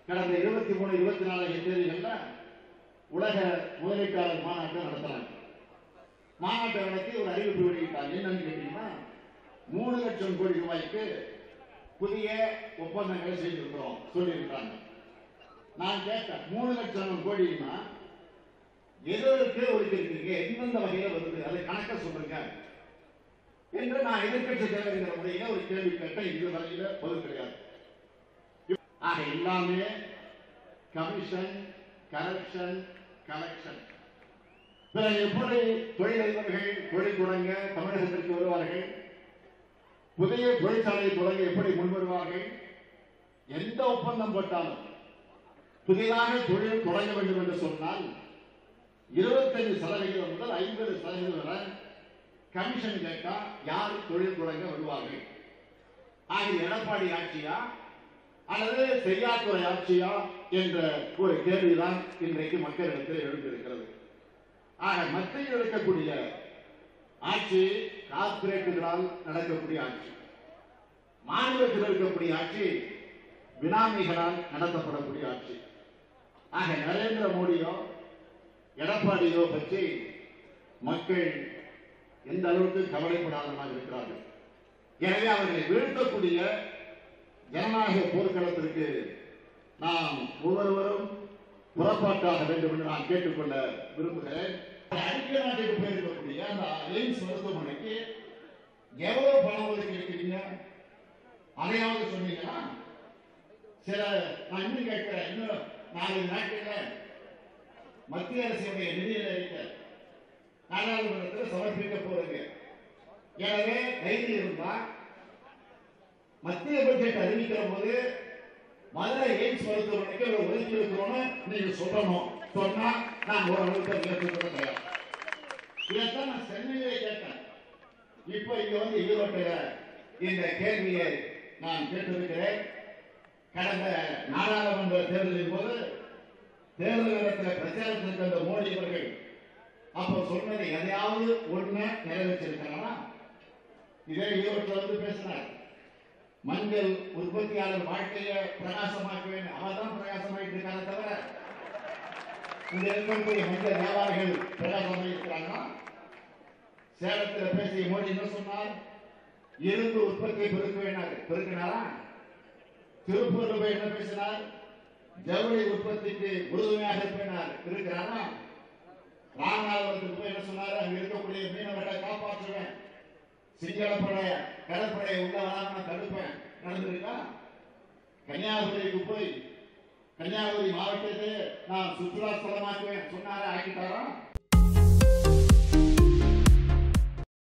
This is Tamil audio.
கடந்த இருபத்தி மூணு இருபத்தி நாலு தேதிகள்ல உலக முதலீட்டாளர் மாநாட்டை நடத்துறாங்க மாநாட்டை நடத்தி ஒரு அறிவிப்பு வெளியிட்டாங்க என்னன்னு கேட்டீங்கன்னா மூணு லட்சம் கோடி ரூபாய்க்கு புதிய ஒப்பந்தங்களை செய்திருக்கிறோம் சொல்லியிருக்காங்க நான் கேட்டேன் மூணு லட்சம் கோடினா எதற்கு ஒதுக்கிருக்கீங்க எந்தெந்த வகையில வருது அதை கணக்க சொல்லுங்க என்று நான் எதிர்க்கட்சி தலைவர்கிற முறையில ஒரு கேள்வி கேட்டேன் இது வரையில பதில் கிடையாது ஆக எல்லாமே கமிஷன் கரப்ஷன் கலெக்ஷன் பிறகு எப்படி தொழிலதிபர்கள் தொழில் தொடங்க தமிழகத்திற்கு வருவார்கள் புதிய தொழிற்சாலையை தொடங்க எப்படி முன்வருவார்கள் எந்த ஒப்பந்தம் போட்டாலும் புதிதாக தொழில் தொடங்க வேண்டும் என்று சொன்னால் இருபத்தஞ்சு சதவிகிதம் முதல் ஐம்பது சதவீதம் வரை கமிஷன் கேட்டா யார் தொழில் தொடங்க வருவார்கள் ஆக எடப்பாடி ஆட்சியா அல்லது செய்யாத்துறை ஆட்சியா என்ற ஒரு கேள்விதான் இன்றைக்கு மக்களிடத்தில் எழுந்திருக்கிறது ஆக மத்தியில் இருக்கக்கூடிய ஆட்சி கார்பரேட்டுகளால் நடக்கக்கூடிய ஆட்சி மாநிலத்தில் இருக்கக்கூடிய ஆட்சி பினாமிகளால் நடத்தப்படக்கூடிய ஆட்சி ஆக நரேந்திர மோடியோ எடப்பாடியோ பற்றி மக்கள் எந்த அளவுக்கு கவலைப்படாதமாக இருக்கிறார்கள் எனவே அவர்களை வீழ்த்தக்கூடிய ஜனநாயக போர்க்களத்திற்கு நாம் ஒவ்வொருவரும் புறப்பாட்டாக வேண்டும் என்று நான் கேட்டுக்கொள்ள விரும்புகிறேன் அடிக்கடி நாட்டுக்கு போயிருக்கக்கூடிய அந்த எய்ம்ஸ் மருத்துவமனைக்கு எவ்வளவு பணம் ஒதுக்கி இருக்கிறீங்க அதையாவது சொன்னீங்கன்னா சில நான் இன்னும் கேட்கிறேன் இன்னும் நாலு நாட்களில் மத்திய அரசுடைய நிதியில் இருக்க நாடாளுமன்றத்தில் சமர்ப்பிக்க போறீங்க எனவே கைது இருந்தா மத்திய பட்ஜெட் அறிவிக்கிற போது மதுரை எய்ம்ஸ் மருத்துவமனைக்கு இவ்வளவு ஒதுக்கி இருக்கிறோம்னு நீங்க சொல்லணும் சொன்னா நான் ஓரளவுக்கு ஏற்றுக்கொள்ள தயார் இதைத்தான் நான் சென்னையிலே கேட்டேன் இப்ப இங்க வந்து ஈரோட்டில இந்த கேள்வியை நான் கேட்டிருக்கிறேன் கடந்த நாடாளுமன்ற தேர்தலின் போது தேர்தல் நேரத்தில் பிரச்சாரத்திற்கு வந்த மோடி அவர்கள் அப்ப சொன்னதை எதையாவது ஒண்ணு நிறைவேற்றிருக்காங்களா இதே ஈரோட்டில் வந்து பேசினார் மஞ்சள் உற்பத்தியாளர் வாழ்க்கையை பிரகாசமாக்க வேண்டும் அவன் தான் பிரகாசமாயிட்டு இருக்காங்க தவிர இங்க இருக்கக்கூடிய மஞ்சள் வியாபாரிகள் பிரகாசமாக இருக்கிறாங்களா சேலத்தில் பேசிய மோடி என்ன சொன்னார் இரும்பு உற்பத்தியை பெருக்க வேண்டாரு பெருக்கினாரா திருப்பூர்ல போய் என்ன பேசினார் ஜவுளி உற்பத்திக்கு உறுதுணையாக இருப்பினார் இருக்கிறாரா ராமநாதபுரத்துக்கு போய் என்ன சொன்னாரு அங்க இருக்கக்கூடிய மீனவர்களை காப்பாற்றுவேன் சிங்களப்படை கடற்படையை உள்ள வராம தடுப்பேன் நடந்திருக்கா கன்னியாகுமரிக்கு போய் கன்னியாகுமரி மாவட்டத்தை நான் சுற்றுலா ஸ்தலமாக்குவேன் சொன்னாரா ஆக்கிட்டாரா